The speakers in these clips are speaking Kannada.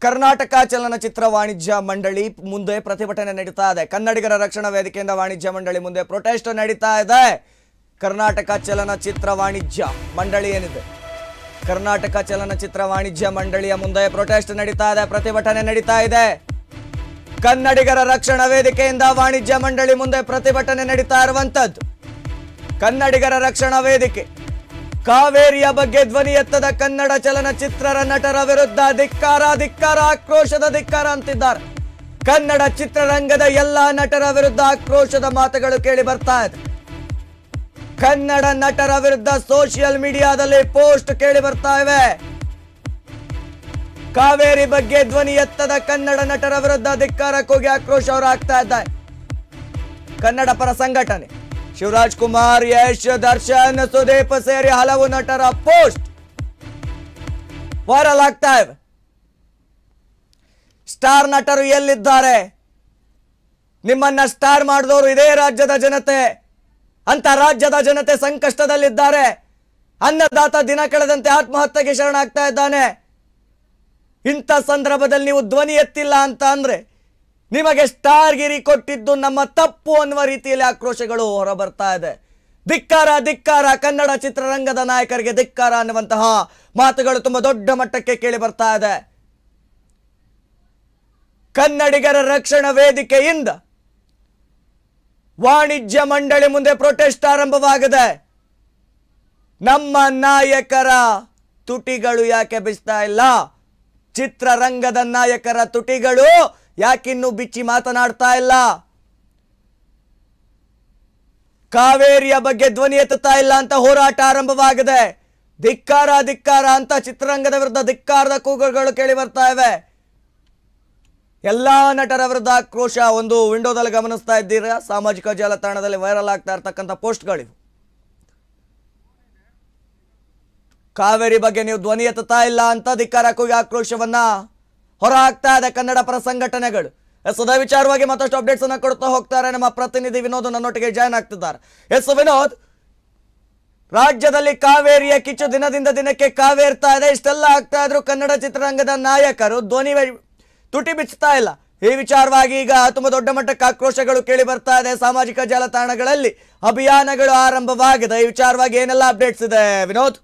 ಕರ್ನಾಟಕ ಚಲನಚಿತ್ರ ವಾಣಿಜ್ಯ ಮಂಡಳಿ ಮುಂದೆ ಪ್ರತಿಭಟನೆ ನಡೀತಾ ಇದೆ ಕನ್ನಡಿಗರ ರಕ್ಷಣಾ ವೇದಿಕೆಯಿಂದ ವಾಣಿಜ್ಯ ಮಂಡಳಿ ಮುಂದೆ ಪ್ರೊಟೆಸ್ಟ್ ನಡೀತಾ ಇದೆ ಕರ್ನಾಟಕ ಚಲನಚಿತ್ರ ವಾಣಿಜ್ಯ ಮಂಡಳಿ ಏನಿದೆ ಕರ್ನಾಟಕ ಚಲನಚಿತ್ರ ವಾಣಿಜ್ಯ ಮಂಡಳಿಯ ಮುಂದೆ ಪ್ರೊಟೆಸ್ಟ್ ನಡೀತಾ ಇದೆ ಪ್ರತಿಭಟನೆ ನಡೀತಾ ಇದೆ ಕನ್ನಡಿಗರ ರಕ್ಷಣಾ ವೇದಿಕೆಯಿಂದ ವಾಣಿಜ್ಯ ಮಂಡಳಿ ಮುಂದೆ ಪ್ರತಿಭಟನೆ ನಡೀತಾ ಇರುವಂತದ್ದು ಕನ್ನಡಿಗರ ರಕ್ಷಣಾ ವೇದಿಕೆ ಕಾವೇರಿಯ ಬಗ್ಗೆ ಧ್ವನಿ ಎತ್ತದ ಕನ್ನಡ ಚಲನಚಿತ್ರರ ನಟರ ವಿರುದ್ಧ ಧಿಕ್ಕಾರ ಧಿಕ್ಕಾರ ಆಕ್ರೋಶದ ಧಿಕ್ಕಾರ ಅಂತಿದ್ದಾರೆ ಕನ್ನಡ ಚಿತ್ರರಂಗದ ಎಲ್ಲಾ ನಟರ ವಿರುದ್ಧ ಆಕ್ರೋಶದ ಮಾತುಗಳು ಕೇಳಿ ಬರ್ತಾ ಇದೆ ಕನ್ನಡ ನಟರ ವಿರುದ್ಧ ಸೋಷಿಯಲ್ ಮೀಡಿಯಾದಲ್ಲಿ ಪೋಸ್ಟ್ ಕೇಳಿ ಬರ್ತಾ ಇವೆ ಕಾವೇರಿ ಬಗ್ಗೆ ಧ್ವನಿ ಎತ್ತದ ಕನ್ನಡ ನಟರ ವಿರುದ್ಧ ಧಿಕ್ಕಾರಕ್ಕೋಗಿ ಆಕ್ರೋಶ ಅವರು ಆಗ್ತಾ ಇದ್ದಾರೆ ಕನ್ನಡ ಪರ ಸಂಘಟನೆ ಶಿವರಾಜ್ ಕುಮಾರ್ ಯಶ್ ದರ್ಶನ್ ಸುದೀಪ್ ಸೇರಿ ಹಲವು ನಟರ ಪೋಸ್ಟ್ ವೈರಲ್ ಆಗ್ತಾ ಇವೆ ಸ್ಟಾರ್ ನಟರು ಎಲ್ಲಿದ್ದಾರೆ ನಿಮ್ಮನ್ನ ಸ್ಟಾರ್ ಮಾಡಿದವರು ಇದೇ ರಾಜ್ಯದ ಜನತೆ ಅಂತ ರಾಜ್ಯದ ಜನತೆ ಸಂಕಷ್ಟದಲ್ಲಿದ್ದಾರೆ ಅನ್ನದಾತ ದಿನ ಕಳೆದಂತೆ ಆತ್ಮಹತ್ಯೆಗೆ ಶರಣಾಗ್ತಾ ಇದ್ದಾನೆ ಇಂಥ ಸಂದರ್ಭದಲ್ಲಿ ನೀವು ಧ್ವನಿ ಎತ್ತಿಲ್ಲ ಅಂತ ಅಂದ್ರೆ ನಿಮಗೆ ಸ್ಟಾರ್ ಗಿರಿ ಕೊಟ್ಟಿದ್ದು ನಮ್ಮ ತಪ್ಪು ಅನ್ನುವ ರೀತಿಯಲ್ಲಿ ಆಕ್ರೋಶಗಳು ಹೊರಬರ್ತಾ ಇದೆ ಧಿಕ್ಕಾರ ಧಿಕ್ಕಾರ ಕನ್ನಡ ಚಿತ್ರರಂಗದ ನಾಯಕರಿಗೆ ಧಿಕ್ಕಾರ ಅನ್ನುವಂತಹ ಮಾತುಗಳು ತುಂಬಾ ದೊಡ್ಡ ಮಟ್ಟಕ್ಕೆ ಕೇಳಿ ಬರ್ತಾ ಇದೆ ಕನ್ನಡಿಗರ ರಕ್ಷಣಾ ವೇದಿಕೆಯಿಂದ ವಾಣಿಜ್ಯ ಮಂಡಳಿ ಮುಂದೆ ಪ್ರೊಟೆಸ್ಟ್ ಆರಂಭವಾಗಿದೆ ನಮ್ಮ ನಾಯಕರ ತುಟಿಗಳು ಯಾಕೆ ಬಿಸ್ತಾ ಇಲ್ಲ ಚಿತ್ರರಂಗದ ನಾಯಕರ ತುಟಿಗಳು ಯಾಕಿನ್ನೂ ಬಿಚ್ಚಿ ಮಾತನಾಡ್ತಾ ಇಲ್ಲ ಕಾವೇರಿಯ ಬಗ್ಗೆ ಧ್ವನಿ ಎತ್ತುತ್ತಾ ಇಲ್ಲ ಅಂತ ಹೋರಾಟ ಆರಂಭವಾಗಿದೆ ಧಿಕ್ಕಾರ ಧಿಕ್ಕಾರ ಅಂತ ಚಿತ್ರರಂಗದ ವಿರುದ್ಧ ಧಿಕ್ಕಾರದ ಕೂಗುಗಳು ಕೇಳಿ ಬರ್ತಾ ಇವೆ ಎಲ್ಲಾ ನಟರ ವಿರುದ್ಧ ಆಕ್ರೋಶ ಒಂದು ವಿಂಡೋದಲ್ಲಿ ಗಮನಿಸ್ತಾ ಇದ್ದೀರಾ ಸಾಮಾಜಿಕ ಜಾಲತಾಣದಲ್ಲಿ ವೈರಲ್ ಆಗ್ತಾ ಇರ್ತಕ್ಕಂಥ ಪೋಸ್ಟ್ಗಳಿವು ಕಾವೇರಿ ಬಗ್ಗೆ ನೀವು ಧ್ವನಿ ಎತ್ತುತ್ತಾ ಇಲ್ಲ ಅಂತ ಧಿಕ್ಕಾರ ಕೂಗಿ ಆಕ್ರೋಶವನ್ನ ಹೊರ ಹಾಕ್ತಾ ಇದೆ ಕನ್ನಡ ಪರ ಸಂಘಟನೆಗಳು ಎಸ್ ಅದೇ ವಿಚಾರವಾಗಿ ಮತ್ತಷ್ಟು ಅಪ್ಡೇಟ್ಸ್ ಅನ್ನ ಕೊಡ್ತಾ ಹೋಗ್ತಾರೆ ನಮ್ಮ ಪ್ರತಿನಿಧಿ ವಿನೋದ್ ನನ್ನೊಟ್ಟಿಗೆ ಜಾಯ್ನ್ ಆಗ್ತಿದ್ದಾರೆ ಎಸ್ ವಿನೋದ್ ರಾಜ್ಯದಲ್ಲಿ ಕಾವೇರಿಯ ಕಿಚ್ಚು ದಿನದಿಂದ ದಿನಕ್ಕೆ ಕಾವೇರ್ತಾ ಇದೆ ಇಷ್ಟೆಲ್ಲ ಆಗ್ತಾ ಇದ್ರು ಕನ್ನಡ ಚಿತ್ರರಂಗದ ನಾಯಕರು ಧ್ವನಿ ಬೆ- ತುಟಿ ಬಿಚ್ಚುತ್ತಾ ಇಲ್ಲ ಈ ವಿಚಾರವಾಗಿ ಈಗ ತುಂಬಾ ದೊಡ್ಡ ಮಟ್ಟಕ್ಕೆ ಆಕ್ರೋಶಗಳು ಕೇಳಿ ಬರ್ತಾ ಇದೆ ಸಾಮಾಜಿಕ ಜಾಲತಾಣಗಳಲ್ಲಿ ಅಭಿಯಾನಗಳು ಆರಂಭವಾಗಿದೆ ಈ ವಿಚಾರವಾಗಿ ಏನೆಲ್ಲ ಅಪ್ಡೇಟ್ಸ್ ಇದೆ ವಿನೋದ್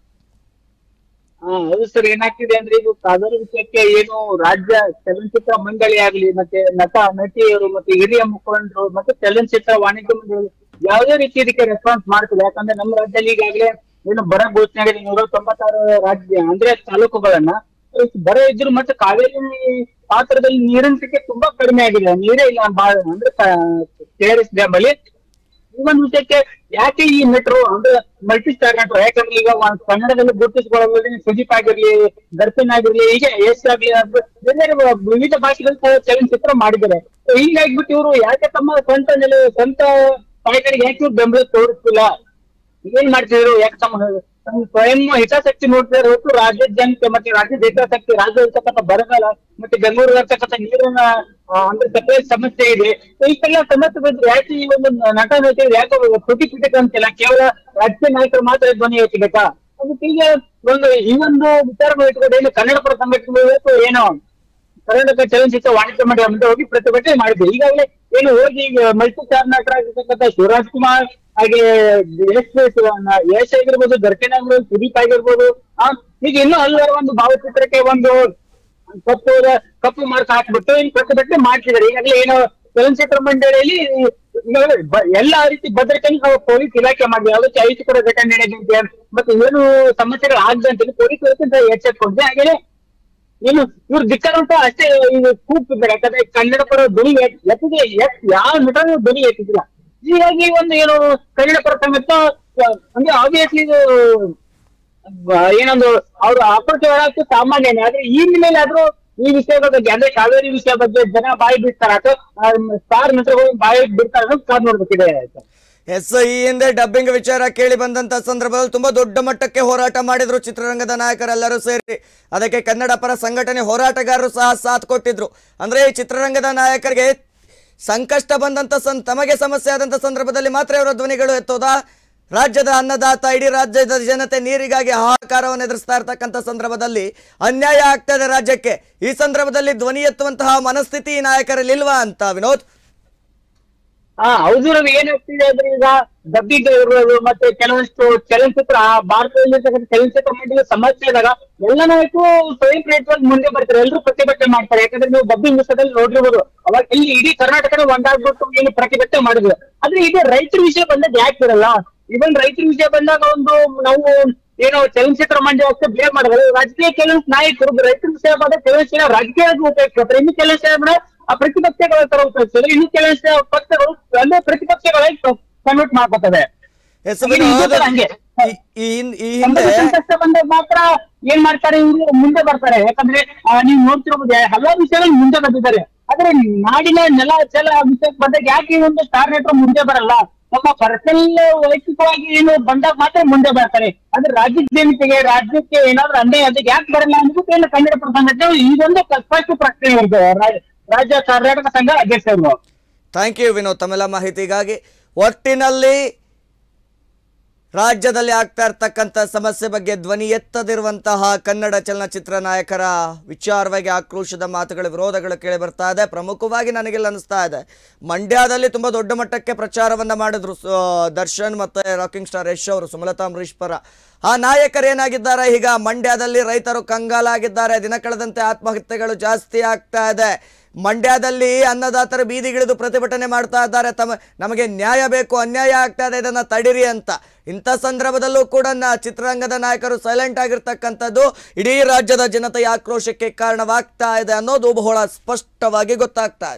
ಹಾ ಹೌದು ಸರ್ ಏನಾಗ್ತಿದೆ ಅಂದ್ರೆ ಇದು ಕಾವೇರಿ ವಿಷಯಕ್ಕೆ ಏನು ರಾಜ್ಯ ಚಲನಚಿತ್ರ ಮಂಡಳಿ ಆಗ್ಲಿ ಮತ್ತೆ ನಟ ನಟಿಯರು ಮತ್ತೆ ಹಿರಿಯ ಮುಖಂಡರು ಮತ್ತೆ ಚಲನಚಿತ್ರ ವಾಣಿಜ್ಯ ಮಂಡಳಿ ಯಾವುದೇ ರೀತಿ ಇದಕ್ಕೆ ರೆಸ್ಪಾನ್ಸ್ ಮಾಡ್ತಿಲ್ಲ ಯಾಕಂದ್ರೆ ನಮ್ಮ ರಾಜ್ಯದಲ್ಲಿ ಈಗಾಗಲೇ ಏನು ಬರ ಘೋಷಣೆ ಆಗಿದೆ ನೂರ ತೊಂಬತ್ತಾರು ರಾಜ್ಯ ಅಂದ್ರೆ ತಾಲೂಕುಗಳನ್ನ ಬರ ಇದ್ರು ಮತ್ತೆ ಕಾವೇರಿ ಪಾತ್ರದಲ್ಲಿ ನೀರಿನ ಸಂಖ್ಯೆ ತುಂಬಾ ಕಡಿಮೆ ಆಗಿದೆ ನೀರೇ ಇಲ್ಲ ಬಾಳ ಅಂದ್ರೆ ಕೆ ಆರ್ ಎಸ್ ಡ್ಯಾಮ್ ಅಲ್ಲಿ ಈ ಒಂದು ವಿಷಯಕ್ಕೆ ಯಾಕೆ ಈ ಮೆಟ್ರೋ ಅಂದ್ರೆ ಮಲ್ಟಿ ಸ್ಟಾರ್ ಮೆಟ್ರೋ ಯಾಕಂದ್ರೆ ಈಗ ಒಂದ್ ಕನ್ನಡದಲ್ಲಿ ಗುರುತಿಸಿಕೊಳ್ಳಬಹುದು ಸುದೀಪ್ ಆಗಿರ್ಲಿ ದರ್ಶನ್ ಆಗಿರ್ಲಿ ಹೀಗೆ ಯಶ್ ಆಗ್ಲಿ ಅದು ಬೇರೆ ಬೇರೆ ವಿವಿಧ ಭಾಷೆಗಳ ಚಲನಚಿತ್ರ ಮಾಡಿದ್ದಾರೆ So ಹೀಗಾಗ್ಬಿಟ್ಟು ಇವರು ಯಾಕೆ ತಮ್ಮ ಸ್ವಂತ ನೆಲೆ ಸ್ವಂತ ತಾಯ್ಕರಿಗೆ ಯಾಕೆ ಇವ್ರು ಬೆಂಬಲ ತೋರಿಸ್ತಿಲ್ಲ ಏನ್ ಮಾಡ್ತಿದ್ರು ಯಾಕೆ ತಮ್ಮ ತಮ್ಮ ಸ್ವಯಂ ಹಿತಾಸಕ್ತಿ ನೋಡ್ತಿದ್ದಾರೆ ಹೊರತು ರಾಜ್ಯದ ಜನತೆ ಮತ್ತೆ ರಾಜ್ಯದ ಹಿತಾಸಕ್ತಿ ರಾಜ್ಯ ಇರ್ತಕ್ಕಂಥ ಬರಗಾಲ ಮತ್ತೆ ಬೆಂಗಳೂರು ಇರ್ತಕ್ಕಂಥ ನೀರಿನ ಆ, ಅಂದ್ರೆ ಸಪ್ಲೈ ಸಮಸ್ಯೆ ಇದೆ So ಇಷ್ಟೆಲ್ಲ ಸಮಸ್ಯೆ ಬಂದ್ರೆ ಯಾಕೆ ಈ ಒಂದು ನಟ ನಟಿಯರು ಯಾಕೆ ತುಟಿ ಪಿಟಕ್ ಅಂತಿಲ್ಲ ಕೇವಲ ರಾಜಕೀಯ ನಾಯಕರು ಮಾತ್ರ ಧ್ವನಿ ಎತ್ತಬೇಕಾ ಅದಕ್ಕೆ ಈಗ ಒಂದು ಈ ಒಂದು ವಿಚಾರಗಳು ಇಟ್ಕೊಂಡು ಏನು ಕನ್ನಡ ಪರ ಸಂಘಟನೆಗಳು ಇವತ್ತು ಏನೋ ಕರ್ನಾಟಕ ಚಲನಚಿತ್ರ ವಾಣಿಜ್ಯ ಮಂಡಳಿ ಮುಂದೆ ಹೋಗಿ ಪ್ರತಿಭಟನೆ ಮಾಡಿದ್ರು ಈಗಾಗಲೇ ಏನು ಹೋಗಿ ಮಲ್ಟಿ ಸ್ಟಾರ್ ನಟರಾಗಿರ್ತಕ್ಕಂಥ ಶಿವರಾಜ್ ಕುಮಾರ್ ಹಾಗೆ ಯಶ್ ಯಶ್ ಆಗಿರ್ಬೋದು ದರ್ಶನ್ ಆಗಿರ್ಬೋದು ಸುದೀಪ್ ಆಗಿರ್ಬೋದು ಆ, ಈಗ ಇನ್ನೂ ಹಲವಾರು ಒಂದು ಭಾವಚಿತ್ರಕ್ಕೆ ಒಂದು ಕಪ್ಪು ಕಪ್ಪು ಮಾರ್ಕ್ ಹಾಕ್ಬಿಟ್ಟು ಇಲ್ಲಿ ಪ್ರತಿಭಟನೆ ಮಾಡ್ತಿದ್ದಾರೆ ಈಗಾಗಲೇ ಏನು ಚಲನಚಿತ್ರ ಮಂಡಳಿಯಲ್ಲಿ ಈಗಾಗಲೇ ಬ- ಎಲ್ಲಾ ರೀತಿ ಭದ್ರತೆ ಪೊಲೀಸ್ ಇಲಾಖೆ ಮಾಡಿದೆ ಯಾವುದೇ ಅಹಿತಕರ ಘಟನೆ ನಡೆದಂತೆ ಮತ್ತೆ ಏನು ಸಮಸ್ಯೆಗಳು ಆಗದಂತೆ ಪೊಲೀಸ್ ಇಲಾಖೆ ಎಚ್ಚೆತ್ಕೊಂಡಿದೆ ಹಾಗೆ ಏನು ಇವ್ರು ಧಿಕ್ಕಾರ ಅಂತ ಅಷ್ಟೇ ಇದು ಕೂಗ್ತಿದ್ದಾರೆ ಯಾಕಂದ್ರೆ ಕನ್ನಡ ಪರ ಧ್ವನಿ ಎತ್- ಎತ್ತಿದೆ ಎತ್- ಯಾವ ನಟನೂ ಧ್ವನಿ ಎತ್ತಿದಿಲ್ಲ ಹೀಗಾಗಿ ಒಂದು ಏನು ಕನ್ನಡ ಪರ ಸಂಗತ ಅಂದ್ರೆ ಆಬ್ವಿಯಸ್ಲಿ ಇದು ಬ- ಏನೊಂದು ಅವ್ರು ಅಪ್ರೋಚ್ ಹೇಳಕ್ಕೆ ಸಾಮಾನ್ಯನೇ ಆದ್ರೆ ಈ ಮೇಲೆ ಆದ್ರೂ ಈ ವಿಷಯದ ಬಗ್ಗೆ ಅಂದ್ರೆ ಕಾವೇರಿ ವಿಷಯ ಬಗ್ಗೆ ಜನ ಬಾಯಿ ಬಿಡ್ತಾರ ಅಥವಾ ಸ್ಟಾರ್ ನಟರುಗಳು ಬಾಯಿ ಬಿಡ್ತಾರ ಅನ್ನೋದು ಕಾದ್ ನೋಡ್ಬೇಕಿದೆ ಸರ್ ಎಸ್ ಈ ಹಿಂದೆ ಡಬ್ಬಿಂಗ್ ವಿಚಾರ ಕೇಳಿ ಬಂದಂತ ಸಂದರ್ಭದಲ್ಲಿ ತುಂಬಾ ದೊಡ್ಡ ಮಟ್ಟಕ್ಕೆ ಹೋರಾಟ ಮಾಡಿದ್ರು ಚಿತ್ರರಂಗದ ನಾಯಕರೆಲ್ಲರೂ ಸೇರಿ ಅದಕ್ಕೆ ಕನ್ನಡ ಪರ ಸಂಘಟನೆ ಹೋರಾಟಗಾರರು ಸಹ ಸಾಥ್ ಕೊಟ್ಟಿದ್ರು ಅಂದ್ರೆ ಈ ಚಿತ್ರರಂಗದ ನಾಯಕರಿಗೆ ಸಂಕಷ್ಟ ಬಂದಂತ ಸಂ ತಮಗೆ ಸಮಸ್ಯೆ ಆದಂತ ಸಂದರ್ಭದಲ್ಲಿ ಮಾತ್ರ ಇವರ ಧ್ವನಿಗಳು ಎತ್ತೋದಾ ರಾಜ್ಯದ ಅನ್ನದಾತ ಇಡೀ ರಾಜ್ಯದ ಜನತೆ ನೀರಿಗಾಗಿ ಹಾಹಾಕಾರವನ್ನು ಎದುರಿಸ್ತಾ ಇರ್ತಕ್ಕಂಥ ಸಂದರ್ಭದಲ್ಲಿ ಅನ್ಯಾಯ ಆಗ್ತಾ ಇದೆ ರಾಜ್ಯಕ್ಕೆ ಈ ಸಂದರ್ಭದಲ್ಲಿ ಧ್ವನಿ ಎತ್ತುವಂತಹ ಮನಸ್ಥಿತಿ ಈ ನಾಯಕರಲ್ಲಿ ಇಲ್ವಾ ಅಂತ ವಿನೋದ್ ಹಾ ಹೌದು ರವಿ ಏನಾಗ್ತಿದೆ ಅಂದ್ರೆ ಈಗ ಡಬ್ಬಿಂಗ್ ಇರ್ಬೋದು ಮತ್ತೆ ಕೆಲವಷ್ಟು ಚಲನಚಿತ್ರ ಆ ಭಾರತದಲ್ಲಿರ್ತಕ್ಕಂಥ ಚಲನಚಿತ್ರ ಮಂಡಳಿ ಸಮಸ್ಯೆ ಇದ್ದಾಗ ಎಲ್ಲ ನಾಯಕರು ಸ್ವಯಂ ಪ್ರೇರಿತವಾಗಿ ಮುಂದೆ ಬರ್ತಾರೆ ಎಲ್ಲರೂ ಪ್ರತಿಭಟನೆ ಮಾಡ್ತಾರೆ ಯಾಕಂದ್ರೆ ನೀವು ಡಬ್ಬಿಂಗ್ ವಿಷಯದಲ್ಲಿ ನೋಡಿರ್ಬೋದು ಅವಾಗ ಇಲ್ಲಿ ಇಡೀ ಕರ್ನಾಟಕದ ಒಂದಾಗ್ಬಿಟ್ಟು ಏನು ಪ್ರತಿಭಟನೆ ಮಾಡಿದ್ರು ಆದ್ರೆ ಈಗ ರೈತರ ವಿಷಯ ಬಂದಾಗ ಯಾಕೆ ಇರಲ್ಲ ಇವನ್ ರೈತರ ವಿಷಯ ಬಂದಾಗ ಒಂದು ನಾವು ಏನೋ ಚಲನಚಿತ್ರ ಮಂಡಳಿ ಅಷ್ಟೇ ಬೇರೆ ಮಾಡಿದ್ರೆ ರಾಜಕೀಯ ಕೆಲವು ನಾಯಕರು ರೈತರ ವಿಷಯ ಬಂದಾಗ ಕೆಲವು ರಾಜಕೀಯವಾಗಿ ಉಪಯೋಗಿಸ್ತಾರೆ ಇನ್ನು ಕೆಲವು ವಿಷಯ ಆ ಪ್ರತಿಪಕ್ಷಗಳ ತರ ಉಪಯೋಗಿಸ್ತಾರೆ ಇನ್ನು ಕೆಲವು ಪಕ್ಷಗಳು ಅಂದ್ರೆ ಪ್ರತಿಪಕ್ಷಗಳಾಗಿ ಕನ್ವರ್ಟ್ ಮಾಡ್ಕೋತವೆ ಎಸ್ ಈಗ ವಿನೋದ್ ಇದು ಹಂಗೆ. ಈ- ಈ ಹಿನ್- ಈ ಹಿಂದೆ ಸಂಬಂಧ ಸಂಕಷ್ಟ ಬಂದಾಗ ಮಾತ್ರ ಏನ್ ಮಾಡ್ತಾರೆ ಇವರು ಮುಂದೆ ಬರ್ತಾರೆ ಯಾಕಂದ್ರೆ ಆ, ನೀವು ನೋಡ್ತಿರ್ಬೋದು ಹಲವಾರು ವಿಷಯಗಳು ಮುಂದೆ ಬಂದಿದ್ದಾರೆ ಆದ್ರೆ ನಾಡಿನ ನೆಲ ಜಲ ವಿಷಯಕ್ಕೆ ಬಂದಾಗ ಯಾಕೆ ಈ ಒಂದು ಸ್ಟಾರ್ ನೆಟ್ರು ಮುಂದೆ ಬರಲ್ಲ ನಮ್ಮ ಪರ್ಸನಲ್ ವೈಯಕ್ತಿಕವಾಗಿ ಏನು ಬಂದಾಗ ಮಾತ್ರ ಮುಂದೆ ಬರ್ತಾರೆ ಅಂದ್ರೆ ರಾಜ್ಯದ ಜನತೆಗೆ ರಾಜ್ಯಕ್ಕೆ ಏನಾದ್ರೂ ಅನ್ಯಾಯ ಆದಾಗ ಯಾಕೆ ಬರಲ್ಲ ಅಂದ್ಬಿಟ್ಟು ಏನು ಕನ್ನಡ ಸಂಘಟನೆ ಇದೊಂದು ಸ್ಪಷ್ಟ ಪ್ರಶ್ನೆ ಇರ್ತದೆ ರಾ- ರಾಜ್ಯ ಕರ್ನಾಟಕ ಸಂಘ ಅಧ್ಯಕ್ಷರು ಥ್ಯಾಂಕ್ ಯು ವಿನೋದ್ ತಮ್ಮೆಲ್ಲ ಮಾಹಿತಿಗಾಗಿ ಒಟ್ಟಿನಲ್ಲಿ ರಾಜ್ಯದಲ್ಲಿ ಆಗ್ತಾ ಇರ್ತಕ್ಕಂಥ ಸಮಸ್ಯೆ ಬಗ್ಗೆ ಧ್ವನಿ ಎತ್ತದಿರುವಂತಹ ಕನ್ನಡ ಚಲನಚಿತ್ರ ನಾಯಕರ ವಿಚಾರವಾಗಿ ಆಕ್ರೋಶದ ಮಾತುಗಳು ವಿರೋಧಗಳು ಕೇಳಿ ಬರ್ತಾ ಇದೆ ಪ್ರಮುಖವಾಗಿ ನನಗೆಲ್ಲ ಅನಿಸ್ತಾ ಇದೆ ಮಂಡ್ಯದಲ್ಲಿ ತುಂಬ ದೊಡ್ಡ ಮಟ್ಟಕ್ಕೆ ಪ್ರಚಾರವನ್ನ ಮಾಡಿದ್ರು ಸ- ದರ್ಶನ್ ಮತ್ತೆ ರಾಕಿಂಗ್ ಸ್ಟಾರ್ ಯಶ್ ಅವರು ಸುಮಲತಾ ಅಂಬರೀಶ್ ಪರ ಆ ನಾಯಕರು ಏನಾಗಿದ್ದಾರೆ ಈಗ ಮಂಡ್ಯದಲ್ಲಿ ರೈತರು ಕಂಗಾಲಾಗಿದ್ದಾರೆ ದಿನ ಕಳೆದಂತೆ ಆತ್ಮಹತ್ಯೆಗಳು ಜಾಸ್ತಿ ಆಗ್ತಾ ಇದೆ ಮಂಡ್ಯದಲ್ಲಿ ಅನ್ನದಾತರು ಬೀದಿಗಿಳಿದು ಪ್ರತಿಭಟನೆ ಮಾಡ್ತಾ ಇದ್ದಾರೆ ತಮ್ಮ ನಮಗೆ ನ್ಯಾಯ ಬೇಕು ಅನ್ಯಾಯ ಆಗ್ತಾ ಇದೆ ಇದನ್ನ ತಡಿರಿ ಅಂತ ಇಂಥ ಸಂದರ್ಭದಲ್ಲೂ ಕೂಡ ನ- ಚಿತ್ರರಂಗದ ನಾಯಕರು ಸೈಲೆಂಟ್ ಆಗಿರ್ತಕ್ಕಂಥದ್ದು ಇಡೀ ರಾಜ್ಯದ ಜನತೆಯ ಆಕ್ರೋಶಕ್ಕೆ ಕಾರಣವಾಗ್ತಾ ಇದೆ ಅನ್ನೋದು ಬಹಳ ಸ್ಪಷ್ಟವಾಗಿ ಗೊತ್ತಾಗ್ತಾ ಇದೆ